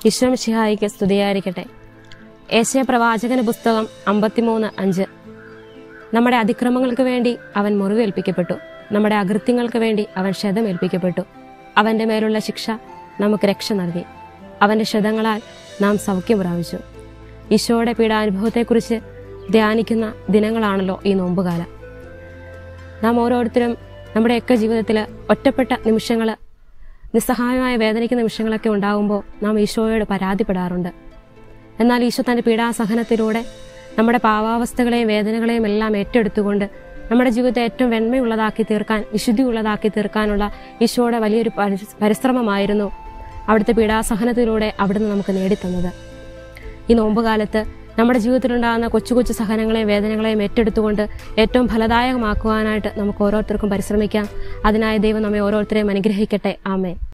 ഈശ്വം ഷിഹായിക്ക് സ്തുതിയായിരിക്കട്ടെ ഏശയ പ്രവാചകന പുസ്തകം അമ്പത്തിമൂന്ന് അഞ്ച് നമ്മുടെ അതിക്രമങ്ങൾക്ക് വേണ്ടി അവൻ മുറിവേൽപ്പിക്കപ്പെട്ടു നമ്മുടെ അകൃത്യങ്ങൾക്ക് വേണ്ടി അവൻ ക്ഷതമേൽപ്പിക്കപ്പെട്ടു അവന്റെ മേലുള്ള ശിക്ഷ നമുക്ക് രക്ഷ നൽകി അവന്റെ ക്ഷതങ്ങളാൽ നാം സൗഖ്യം പ്രാപിച്ചു ഈശോയുടെ പീഡാനുഭവത്തെക്കുറിച്ച് ധ്യാനിക്കുന്ന ദിനങ്ങളാണല്ലോ ഈ നോമ്പുകാലം നാം ഓരോരുത്തരും നമ്മുടെയൊക്കെ ജീവിതത്തിൽ ഒറ്റപ്പെട്ട നിമിഷങ്ങൾ നിസ്സഹായമായ വേദനിക്കുന്ന നിമിഷങ്ങളൊക്കെ ഉണ്ടാകുമ്പോൾ നാം ഈശോയോട് പരാതിപ്പെടാറുണ്ട് എന്നാൽ ഈശോ തന്റെ പീഡാസഹനത്തിലൂടെ നമ്മുടെ പാവാവസ്ഥകളെയും വേദനകളെയും എല്ലാം ഏറ്റെടുത്തുകൊണ്ട് നമ്മുടെ ജീവിതത്തെ ഏറ്റവും വെണ്മയുള്ളതാക്കി തീർക്കാൻ വിശുദ്ധിയുള്ളതാക്കി തീർക്കാനുള്ള ഈശോയുടെ വലിയൊരു പരി- പരിശ്രമമായിരുന്നു അവിടുത്തെ പീഡാസഹനത്തിലൂടെ അവിടുന്ന് നമുക്ക് നേടിത്തന്നത് ഈ നോമ്പുകാലത്ത് നമ്മുടെ ജീവിതത്തിലുണ്ടാകുന്ന കൊച്ചു കൊച്ചു സഹനങ്ങളെയും വേദനകളെയും ഏറ്റെടുത്തുകൊണ്ട് ഏറ്റവും ഫലദായകമാക്കുവാനായിട്ട് നമുക്ക് ഓരോരുത്തർക്കും പരിശ്രമിക്കാം അതിനായി ദൈവം നമ്മെ ഓരോരുത്തരെയും അനുഗ്രഹിക്കട്ടെ ആമേ